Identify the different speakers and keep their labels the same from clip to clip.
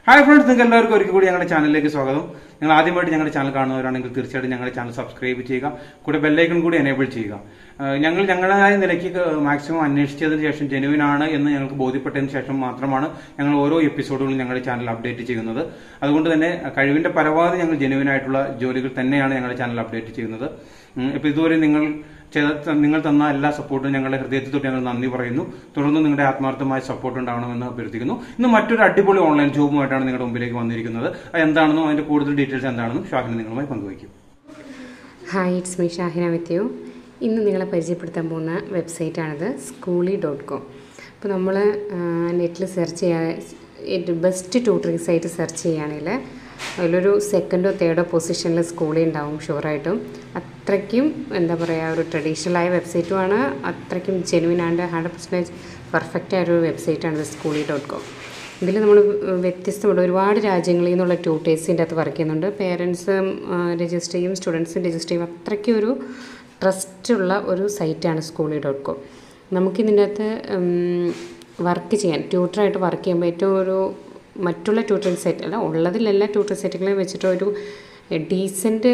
Speaker 1: hi friends നിങ്ങൾക്ക് എല്ലാവർക്കും ഒരിക്കൽ കൂടി ഞങ്ങളുടെ ചാനലിലേക്ക് സ്വാഗതം നിങ്ങൾ ആദ്യമായിട്ട് ഞങ്ങളുടെ ചാനൽ കാണുന്നവരാണെങ്കിൽ തീർച്ചയായിട്ടും ഞങ്ങളുടെ ചാനൽ സബ്സ്ക്രൈബ് ചെയ്യുക കൂടെ ബെല്ലൈക്കൺ കൂടി എനേബിൾ ചെയ്യുക ഏഹ് ഞങ്ങൾ ഞങ്ങളുടേതായ നിലയ്ക്ക് മാക്സിമം അന്വേഷിച്ചതിന് ശേഷം ജെനുവിൻ ആണ് എന്ന് ഞങ്ങൾക്ക് ബോധ്യപ്പെട്ടതിന് ശേഷം മാത്രമാണ് ഞങ്ങൾ ഓരോ എപ്പിസോഡുകളും ഞങ്ങളുടെ ചാനൽ അപ്ഡേറ്റ് ചെയ്യുന്നത് അതുകൊണ്ട് തന്നെ കഴിവിന്റെ പരമാവധി ഞങ്ങൾ ജെനുവിൻ ആയിട്ടുള്ള ജോലികൾ തന്നെയാണ് ഞങ്ങളുടെ ചാനൽ അപ്ഡേറ്റ് ചെയ്യുന്നത് ഉം, ഇപ്പൊ ഇതുവരെ നിങ്ങൾ ചെയ്ത നിങ്ങൾ തന്ന എല്ലാ സപ്പോർട്ടും ഞങ്ങളുടെ ഹൃദയത്തിൽ തൊട്ട് ഞങ്ങൾ നന്ദി പറയുന്നു തുടർന്ന് നിങ്ങളുടെ ആത്മാർത്ഥമായ സപ്പോർട്ട് ഉണ്ടാവണമെന്ന് അഭ്യർത്ഥിക്കുന്നു ഇന്ന് മറ്റൊരു അടിപൊളി ഓൺലൈൻ ജോബുമായിട്ടാണ് നിങ്ങളുടെ മുമ്പിലേക്ക് വന്നിരിക്കുന്നത് അത് എന്താണെന്നും അതിന്റെ കൂടുതൽ ഡീറ്റെയിൽസ് എന്താണെന്നും ഷാഹിന് നിങ്ങളുമായി പങ്കുവയ്ക്കും
Speaker 2: hi it's me Shahina with you ഇന്ന് നിങ്ങളെ പരിചയപ്പെടുത്താൻ പോകുന്ന വെബ്സൈറ്റാണിത് സ്കൂളി ഡോട്ട് കോം അപ്പോൾ നമ്മൾ നെറ്റിൽ സെർച്ച് ചെയ്യാൻ ബെസ്റ്റ് ട്യൂട്ടറിങ് സൈറ്റ് സെർച്ച് ചെയ്യുകയാണെങ്കിൽ അതിലൊരു സെക്കൻഡോ തേർഡോ പൊസിഷനിൽ സ്കൂളിൽ ഉണ്ടാവും ഷുവറായിട്ടും അത്രയ്ക്കും എന്താ പറയുക ഒരു ട്രഡീഷണലായ വെബ്സൈറ്റുമാണ് അത്രയ്ക്കും genuine and hundred percentage perfect ആയൊരു വെബ്സൈറ്റാണ് സ്കൂളി ഡോട്ട് കോം ഇതിൽ നമ്മൾ വ്യത്യസ്തമുള്ള ഒരുപാട് രാജ്യങ്ങളിൽ നിന്നുള്ള ട്യൂട്ടേഴ്സിൻ്റെ അകത്ത് വർക്ക് ചെയ്യുന്നുണ്ട് പേരൻസും രജിസ്റ്റർ ചെയ്യും സ്റ്റുഡൻസും രജിസ്റ്റർ ചെയ്യും അത്രയ്ക്കും ഒരു ട്രസ്റ്റുള്ള ഒരു സൈറ്റാണ് സ്കൂളി ഡോട്ട് കോം നമുക്കിതിൻ്റെ അകത്ത് വർക്ക് ചെയ്യാൻ ട്യൂട്ടറായിട്ട് വർക്ക് ചെയ്യുമ്പോൾ ഏറ്റവും ഒരു മറ്റുള്ള ട്യൂട്ടറിങ് സൈറ്റ് അല്ല ഉള്ളതിലെല്ലാ ട്യൂട്ടർ സൈറ്റുകളെയും വെച്ചിട്ട് ഒരു ഡീസൻറ്റ്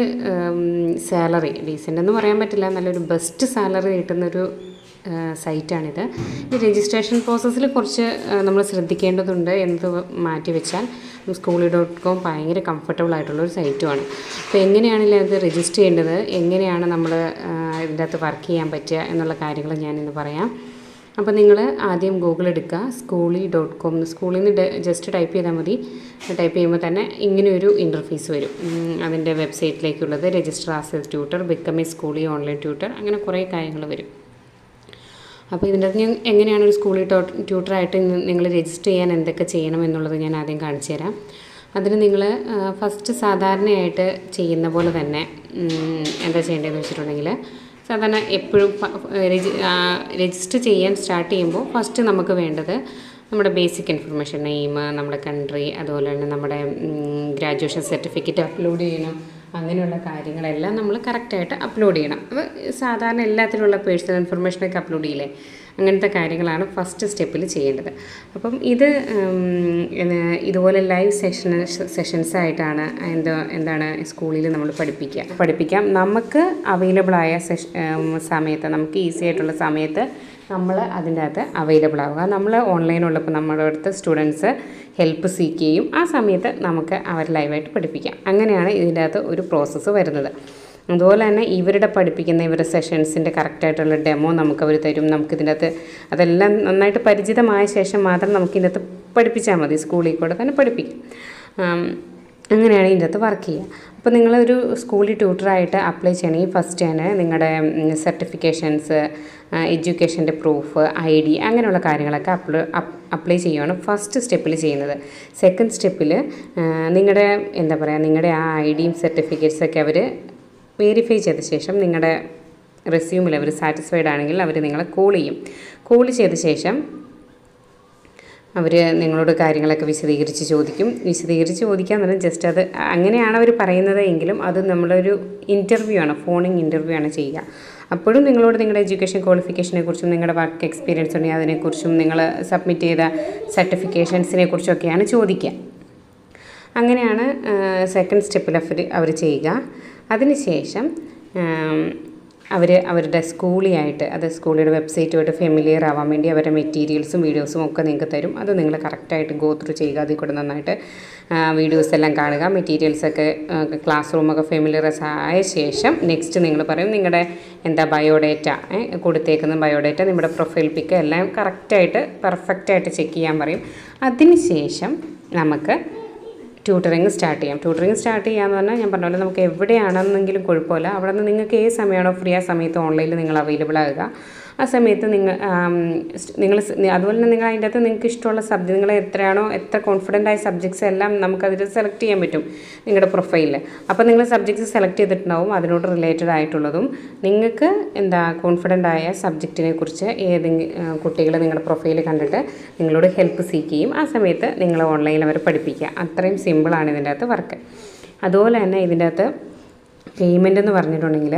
Speaker 2: സാലറി ഡീസൻ്റ് എന്ന് പറയാൻ പറ്റില്ല നല്ലൊരു ബെസ്റ്റ് സാലറി കിട്ടുന്നൊരു സൈറ്റാണിത് ഈ രജിസ്ട്രേഷൻ പ്രോസസ്സിൽ കുറച്ച് നമ്മൾ ശ്രദ്ധിക്കേണ്ടതുണ്ട് എന്നത് മാറ്റി വെച്ചാൽ സ്കൂളി ഡോട്ട് കോം ഭയങ്കര കംഫർട്ടബിൾ ആയിട്ടുള്ള ഒരു സൈറ്റുമാണ് അപ്പോൾ എങ്ങനെയാണെങ്കിലും അത് രജിസ്റ്റർ ചെയ്യേണ്ടത് എങ്ങനെയാണ് നമ്മൾ ഇതിൻ്റെ അകത്ത് വർക്ക് ചെയ്യാൻ പറ്റുക എന്നുള്ള കാര്യങ്ങൾ ഞാനിന്ന് പറയാം അപ്പോൾ നിങ്ങൾ ആദ്യം ഗൂഗിൾ എടുക്കുക സ്കൂളി ഡോട്ട് കോം സ്കൂളിൽ നിന്ന് ജസ്റ്റ് ടൈപ്പ് ചെയ്താൽ മതി ടൈപ്പ് ചെയ്യുമ്പോൾ തന്നെ ഇങ്ങനെയൊരു ഇൻ്റർഫേസ് വരും ഉം, അതിൻ്റെ വെബ്സൈറ്റിലേക്കുള്ളത് register as a tutor become a Skooli online tutor അങ്ങനെ കുറേ കാര്യങ്ങൾ വരും അപ്പോൾ ഇതിൻ്റെ അകത്ത് ഞാൻ എങ്ങനെയാണ് ഒരു സ്കൂളിൽ ട്യൂട്ടറായിട്ട് നിങ്ങൾ രജിസ്റ്റർ ചെയ്യാൻ എന്തൊക്കെ ചെയ്യണം എന്നുള്ളത് ഞാൻ ആദ്യം കാണിച്ചു തരാം അതിന് നിങ്ങൾ ഫസ്റ്റ് സാധാരണയായിട്ട് ചെയ്യുന്ന പോലെ തന്നെ ഉം, എന്താ ചെയ്യേണ്ടതെന്ന് വെച്ചിട്ടുണ്ടെങ്കിൽ സാധാരണ എപ്പോഴും രജിസ്റ്റർ ചെയ്യാൻ സ്റ്റാർട്ട് ചെയ്യുമ്പോൾ ഫസ്റ്റ് നമുക്ക് വേണ്ടത് നമ്മുടെ ബേസിക് ഇൻഫർമേഷൻ നെയിം നമ്മുടെ കൺട്രി അതുപോലെ തന്നെ നമ്മുടെ ഗ്രാജുവേഷൻ സർട്ടിഫിക്കറ്റ് അപ്ലോഡ് ചെയ്യണം അങ്ങനെയുള്ള കാര്യങ്ങളെല്ലാം നമ്മൾ കറക്റ്റായിട്ട് അപ്ലോഡ് ചെയ്യണം അപ്പോൾ സാധാരണ എല്ലാത്തിലുള്ള പേഴ്സണൽ ഇൻഫർമേഷനൊക്കെ അപ്ലോഡ് ചെയ്യില്ലേ അങ്ങനത്തെ കാര്യങ്ങളാണ് ഫസ്റ്റ് സ്റ്റെപ്പിൽ ചെയ്യേണ്ടത് അപ്പം ഇത് ഉം, എന്ന് ഇതുപോലെ ലൈവ് സെഷൻ സെഷൻസ് ആയിട്ടാണ് എന്താ എന്താണ് സ്കൂളിൽ നമ്മൾ പഠിപ്പിക്കുക പഠിപ്പിക്കാം നമുക്ക് അവൈലബിൾ ആയ സെഷ ഉം, സമയത്ത് നമുക്ക് ഈസി ആയിട്ടുള്ള സമയത്ത് നമ്മൾ അതിൻ്റെ അകത്ത് അവൈലബിൾ ആവുക നമ്മൾ ഓൺലൈനുള്ളപ്പോൾ നമ്മുടെ അടുത്ത് സ്റ്റുഡൻസ് ഹെൽപ്പ് സീക്ക് ചെയ്യും ആ സമയത്ത് നമുക്ക് അവർ ലൈവായിട്ട് പഠിപ്പിക്കാം അങ്ങനെയാണ് ഇതിൻ്റെ അകത്ത് ഒരു പ്രോസസ്സ് വരുന്നത് അതുപോലെ തന്നെ ഇവരുടെ പഠിപ്പിക്കുന്ന ഇവരുടെ സെഷൻസിൻ്റെ കറക്റ്റായിട്ടുള്ള ഡെമോ നമുക്ക് അവർ തരും നമുക്കിതിൻ്റെ അകത്ത് അതെല്ലാം നന്നായിട്ട് പരിചിതമായ ശേഷം മാത്രം നമുക്കിതിൻ്റെ അകത്ത് പഠിപ്പിച്ചാൽ മതി സ്കൂളിൽ കൂടെ തന്നെ പഠിപ്പിക്കും ആം, അങ്ങനെയാണ് ഇതിൻ്റെ അകത്ത് വർക്ക് ചെയ്യുക അപ്പോൾ നിങ്ങളൊരു സ്കൂളിൽ ട്യൂട്ടറായിട്ട് അപ്ലൈ ചെയ്യണമെങ്കിൽ ഫസ്റ്റ് തന്നെ നിങ്ങളുടെ സർട്ടിഫിക്കേഷൻസ് എഡ്യൂക്കേഷൻ്റെ പ്രൂഫ് ഐ ഡി അങ്ങനെയുള്ള കാര്യങ്ങളൊക്കെ അപ്ലോ അപ്ലൈ ചെയ്യുകയാണ് ഫസ്റ്റ് സ്റ്റെപ്പിൽ ചെയ്യുന്നത് സെക്കൻഡ് സ്റ്റെപ്പിൽ നിങ്ങളുടെ എന്താ പറയുക നിങ്ങളുടെ ആ ഐ ഡിയും സർട്ടിഫിക്കറ്റ്സൊക്കെ അവർ വെരിഫൈ ചെയ്ത ശേഷം നിങ്ങളുടെ റെസ്യൂമിൽ അവർ സാറ്റിസ്ഫൈഡ് ആണെങ്കിൽ അവർ നിങ്ങളെ കോൾ ചെയ്യും കോൾ ചെയ്ത ശേഷം അവർ നിങ്ങളോട് കാര്യങ്ങളൊക്കെ വിശദീകരിച്ച് ചോദിക്കും വിശദീകരിച്ച് ചോദിക്കാൻ പറഞ്ഞാൽ ജസ്റ്റ് അത് അങ്ങനെയാണ് അവർ പറയുന്നത് എങ്കിലും അത് നമ്മളൊരു ഇൻ്റർവ്യൂ ആണ് ഫോണിങ് ഇൻ്റർവ്യൂ ആണ് ചെയ്യുക അപ്പോഴും നിങ്ങളോട് നിങ്ങളുടെ എഡ്യൂക്കേഷൻ ക്വാളിഫിക്കേഷനെ കുറിച്ചും നിങ്ങളുടെ വർക്ക് എക്സ്പീരിയൻസ് ഉണ്ടെങ്കിൽ അതിനെക്കുറിച്ചും നിങ്ങൾ സബ്മിറ്റ് ചെയ്ത സർട്ടിഫിക്കേഷൻസിനെ കുറിച്ചൊക്കെയാണ് ചോദിക്കുക അങ്ങനെയാണ് സെക്കൻഡ് സ്റ്റെപ്പിൽ അവർ അവർ ചെയ്യുക അതിനുശേഷം അവർ അവരുടെ സ്കൂളിയായിട്ട് അത് സ്കൂളിയുടെ വെബ്സൈറ്റുമായിട്ട് ഫെമിലിയർ ആവാൻ വേണ്ടി അവരുടെ മെറ്റീരിയൽസും വീഡിയോസും ഒക്കെ നിങ്ങൾക്ക് തരും അത് നിങ്ങൾ കറക്റ്റായിട്ട് ഗോ ത്രൂ ചെയ്യുക അതിൽ കൂടെ നന്നായിട്ട് വീഡിയോസ് എല്ലാം കാണുക മെറ്റീരിയൽസൊക്കെ ക്ലാസ് റൂമൊക്കെ ഫെമിലിയറസ് ആയ ശേഷം നെക്സ്റ്റ് നിങ്ങൾ പറയും നിങ്ങളുടെ എന്താ ബയോഡേറ്റ കൊടുത്തേക്കുന്ന ബയോഡേറ്റ നിങ്ങളുടെ പ്രൊഫൈൽ പിക്ക് എല്ലാം കറക്റ്റായിട്ട് പെർഫെക്റ്റായിട്ട് ചെക്ക് ചെയ്യാൻ പറയും അതിനുശേഷം നമുക്ക് ട്യൂട്ടറിങ് സ്റ്റാർട്ട് ചെയ്യാം ട്യൂട്ടറിങ് സ്റ്റാർട്ട് ചെയ്യാന്ന് പറഞ്ഞാൽ ഞാൻ പറഞ്ഞ പോലെ നമുക്ക് എവിടെയാണെന്നെങ്കിലും കുഴപ്പമില്ല അവിടെ നിന്ന് നിങ്ങൾക്ക് ഏത് സമയമാണോ ഫ്രീ ആ സമയത്ത് ഓൺലൈനിൽ നിങ്ങൾ അവൈലബിൾ ആകുക ആ സമയത്ത് നിങ്ങൾ നിങ്ങൾ അതുപോലെ തന്നെ നിങ്ങൾ അതിൻ്റെ അകത്ത് നിങ്ങൾക്ക് ഇഷ്ടമുള്ള സബ്ജക്ട് നിങ്ങൾ എത്രയാണോ എത്ര കോൺഫിഡൻ്റ് ആയ സബ്ജക്ട്സ് എല്ലാം നമുക്കതിൽ സെലക്ട് ചെയ്യാൻ പറ്റും നിങ്ങളുടെ പ്രൊഫൈലിൽ അപ്പോൾ നിങ്ങൾ സബ്ജക്ട്സ് സെലക്ട് ചെയ്തിട്ടുണ്ടാവും അതിനോട് റിലേറ്റഡ് ആയിട്ടുള്ളതും നിങ്ങൾക്ക് എന്താ കോൺഫിഡൻ്റ് ആയ സബ്ജക്റ്റിനെ കുറിച്ച് ഏതെങ്കിലും കുട്ടികൾ നിങ്ങളുടെ പ്രൊഫൈൽ കണ്ടിട്ട് നിങ്ങളോട് ഹെൽപ്പ് സീക്ക് ചെയ്യും ആ സമയത്ത് നിങ്ങൾ ഓൺലൈനിൽ അവർ പഠിപ്പിക്കുക അത്രയും സിമ്പിളാണ് ഇതിൻ്റെ അകത്ത് വർക്ക് അതുപോലെ തന്നെ ഇതിൻ്റെ അകത്ത് പേയ്മെൻ്റ് എന്ന് പറഞ്ഞിട്ടുണ്ടെങ്കിൽ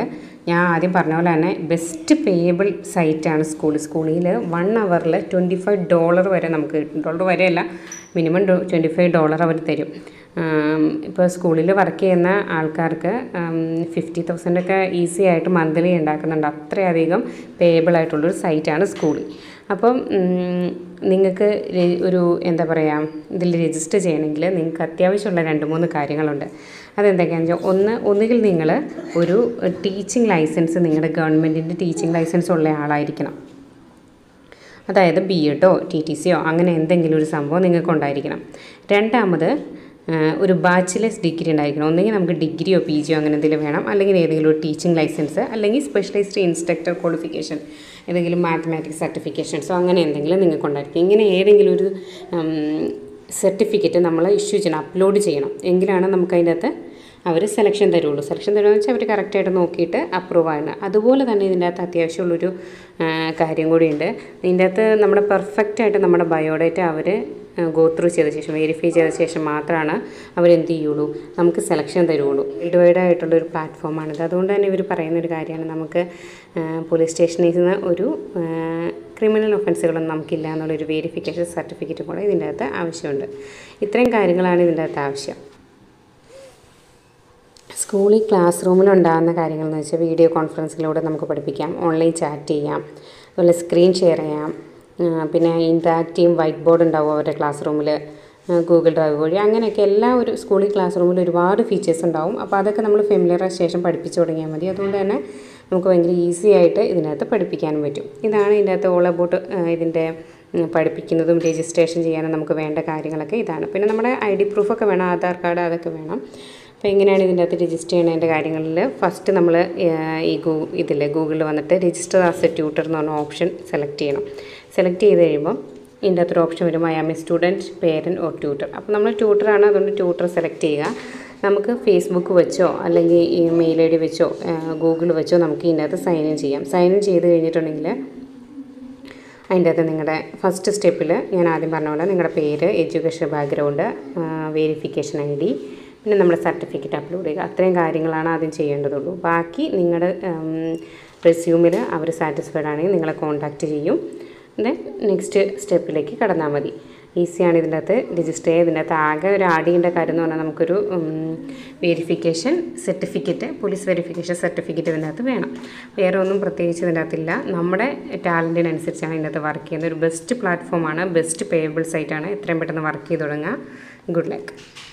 Speaker 2: ഞാൻ ആദ്യം പറഞ്ഞ പോലെ തന്നെ ബെസ്റ്റ് പേയബിൾ സൈറ്റാണ് സ്കൂൾ സ്കൂളിൽ വൺ അവറിൽ ട്വൻറ്റി ഫൈവ് ഡോളർ വരെ നമുക്ക് കിട്ടും ഡോളർ വരെയല്ല മിനിമം ട്വൻറ്റി ഫൈവ് ഡോളർ അവർ തരും ഇപ്പോൾ സ്കൂളിൽ വർക്ക് ചെയ്യുന്ന ആൾക്കാർക്ക് ഫിഫ്റ്റി തൗസൻഡൊക്കെ ഈസി ആയിട്ട് മന്ത്ലി ഉണ്ടാക്കുന്നുണ്ട് അത്രയധികം പേയബിൾ ആയിട്ടുള്ളൊരു സൈറ്റാണ് സ്കൂളിൽ അപ്പം നിങ്ങൾക്ക് ഒരു എന്താ പറയുക ഇതിൽ രജിസ്റ്റർ ചെയ്യണമെങ്കിൽ നിങ്ങൾക്ക് അത്യാവശ്യമുള്ള രണ്ട് മൂന്ന് കാര്യങ്ങളുണ്ട് അതെന്തൊക്കെയാണെന്ന് വെച്ചാൽ ഒന്ന് ഒന്നുകിൽ നിങ്ങൾ ഒരു ടീച്ചിങ് ലൈസൻസ് നിങ്ങളുടെ ഗവൺമെൻറ്റിൻ്റെ ടീച്ചിങ് ലൈസൻസ് ഉള്ള ആളായിരിക്കണം അതായത് ബി എഡോ ടി ടി സിയോ അങ്ങനെ എന്തെങ്കിലും ഒരു സംഭവം നിങ്ങൾക്ക് ഉണ്ടായിരിക്കണം രണ്ടാമത് ഒരു ബാച്ചിലേഴ്സ് ഡിഗ്രി ഉണ്ടായിരിക്കണം ഒന്നെങ്കിൽ നമുക്ക് ഡിഗ്രിയോ പി ജിയോ അങ്ങനെ എന്തെങ്കിലും വേണം അല്ലെങ്കിൽ ഏതെങ്കിലും ഒരു ടീച്ചിങ് ലൈസൻസ് അല്ലെങ്കിൽ സ്പെഷ്യലൈസ്ഡ് ഇൻസ്ട്രക്ടർ ക്വാളിഫിക്കേഷൻ ഏതെങ്കിലും മാത്തമാറ്റിക്സ് സർട്ടിഫിക്കേഷൻസോ അങ്ങനെ എന്തെങ്കിലും നിങ്ങൾക്ക് ഉണ്ടായിരിക്കും ഇങ്ങനെ ഏതെങ്കിലും ഒരു സർട്ടിഫിക്കറ്റ് നമ്മൾ ഇഷ്യൂ ചെയ്യണം അപ്ലോഡ് ചെയ്യണം എങ്കിലാണ് നമുക്ക് അതിൻ്റെ അകത്ത് അവർ സെലക്ഷൻ തരുള്ളൂ സെലക്ഷൻ തരുമെന്ന് വെച്ചാൽ അവർ കറക്റ്റായിട്ട് നോക്കിയിട്ട് അപ്രൂവ് ആണ് അതുപോലെ തന്നെ ഇതിൻ്റെ അകത്ത് അത്യാവശ്യമുള്ളൊരു കാര്യം കൂടിയുണ്ട് ഇതിൻ്റെ അകത്ത് നമ്മുടെ പെർഫെക്റ്റ് ആയിട്ട് നമ്മുടെ ബയോഡേറ്റ അവർ ഗോ ത്രൂ ചെയ്ത ശേഷം വെരിഫൈ ചെയ്ത ശേഷം മാത്രമാണ് അവരെന്ത് ചെയ്യുള്ളൂ നമുക്ക് സെലക്ഷൻ തരുള്ളൂ ഇടുവൈഡ് ആയിട്ടുള്ള ഒരു പ്ലാറ്റ്ഫോമാണിത് അതുകൊണ്ട് തന്നെ ഇവർ പറയുന്ന ഒരു കാര്യമാണ് നമുക്ക് പോലീസ് സ്റ്റേഷനിൽ നിന്ന് ഒരു ക്രിമിനൽ ഒഫൻസുകളൊന്നും നമുക്കില്ല എന്നുള്ളൊരു വെരിഫിക്കേഷൻ സർട്ടിഫിക്കറ്റ് കൂടെ ഇതിൻ്റെ അകത്ത് ആവശ്യമുണ്ട് ഇത്രയും കാര്യങ്ങളാണ് ഇതിൻ്റെ അകത്ത് ആവശ്യം സ്കൂളിൽ ക്ലാസ് റൂമിൽ ഉണ്ടാകുന്ന കാര്യങ്ങൾ എന്ന് വെച്ചാൽ വീഡിയോ കോൺഫറൻസിലൂടെ നമുക്ക് പഠിപ്പിക്കാം ഓൺലൈൻ ചാറ്റ് ചെയ്യാം അതുപോലെ സ്ക്രീൻ ഷെയർ ചെയ്യാം പിന്നെ ഇൻട്രാക്റ്റീവ് വൈറ്റ് ബോർഡ് ഉണ്ടാവും അവരുടെ ക്ലാസ് റൂമിൽ ഗൂഗിൾ ഡ്രൈവ് വഴി അങ്ങനെയൊക്കെ എല്ലാ ഒരു സ്കൂളിൽ ക്ലാസ് റൂമിൽ ഒരുപാട് ഫീച്ചേഴ്സ് ഉണ്ടാവും അപ്പോൾ അതൊക്കെ നമ്മൾ ഫെമിലിയർ ശേഷം പഠിപ്പിച്ചു തുടങ്ങിയാൽ മതി അതുകൊണ്ട് തന്നെ നമുക്ക് ഭയങ്കര ഈസി ആയിട്ട് ഇതിനകത്ത് പഠിപ്പിക്കാനും പറ്റും ഇതാണ് ഇതിൻ്റെ അകത്ത് ഓൾ അബൌട്ട് ഇതിൻ്റെ പഠിപ്പിക്കുന്നതും രജിസ്ട്രേഷൻ ചെയ്യാനും നമുക്ക് വേണ്ട കാര്യങ്ങളൊക്കെ ഇതാണ് പിന്നെ നമ്മുടെ ഐ ഡി പ്രൂഫൊക്കെ വേണം ആധാർ കാർഡ് അതൊക്കെ വേണം അപ്പോൾ എങ്ങനെയാണ് ഇതിൻ്റെ അകത്ത് രജിസ്റ്റർ ചെയ്യണതിൻ്റെ കാര്യങ്ങളിൽ ഫസ്റ്റ് നമ്മൾ ഈ ഗൂ ഇതിൽ ഗൂഗിളിൽ വന്നിട്ട് രജിസ്റ്റർ ആസ് എ ട്യൂട്ടർ എന്ന് പറഞ്ഞ ഓപ്ഷൻ സെലക്ട് ചെയ്യണം സെലക്ട് ചെയ്ത് കഴിയുമ്പോൾ ഇതിൻ്റെ അകത്തൊരു ഓപ്ഷൻ വരും I am a student parent or tutor അപ്പോൾ നമ്മൾ ട്യൂട്ടറാണ് അതുകൊണ്ട് ട്യൂട്ടർ സെലക്ട് ചെയ്യുക നമുക്ക് ഫേസ്ബുക്ക് വെച്ചോ അല്ലെങ്കിൽ ഈ മെയിൽ ഐ ഡി വെച്ചോ ഗൂഗിൾ വെച്ചോ നമുക്ക് ഇതിൻ്റെ അകത്ത് സൈൻ ഇൻ ചെയ്യാം സൈൻ ഇൻ ചെയ്ത് കഴിഞ്ഞിട്ടുണ്ടെങ്കിൽ അതിൻ്റെ അകത്ത് നിങ്ങളുടെ ഫസ്റ്റ് സ്റ്റെപ്പിൽ ഞാൻ ആദ്യം പറഞ്ഞ പോലെ നിങ്ങളുടെ പേര് education background verification I D പിന്നെ നമ്മുടെ സർട്ടിഫിക്കറ്റ് അപ്ലോഡ് ചെയ്യുക അത്രയും കാര്യങ്ങളാണ് ആദ്യം ചെയ്യേണ്ടതുള്ളൂ ബാക്കി നിങ്ങളുടെ റെസ്യൂമിൽ അവർ സാറ്റിസ്ഫൈഡ് ആണെങ്കിൽ നിങ്ങളെ കോൺടാക്റ്റ് ചെയ്യും ദെൻ നെക്സ്റ്റ് സ്റ്റെപ്പിലേക്ക് കടന്നാൽ മതി ഈസിയാണ് ഇതിൻ്റെ അകത്ത് രജിസ്റ്റർ ചെയ്യുക ഇതിൻ്റെ അകത്ത് ആകെ ഒരു ആഡ് ചെയ്യേണ്ട കാര്യം എന്ന് പറഞ്ഞാൽ നമുക്കൊരു verification certificate police verification certificate ഇതിൻ്റെ അകത്ത് വേണം വേറെ ഒന്നും പ്രത്യേകിച്ച് ഇതിൻ്റെ അകത്തില്ല നമ്മുടെ ടാലൻറ്റിനനുസരിച്ചാണ് ഇതിൻ്റെ അകത്ത് വർക്ക് ചെയ്യുന്നത് ഒരു ബെസ്റ്റ് പ്ലാറ്റ്ഫോമാണ് ബെസ്റ്റ് പേയബിൾ സൈറ്റാണ് എത്രയും പെട്ടെന്ന് വർക്ക് ചെയ്ത് തുടങ്ങുക ഗുഡ് ലക്ക്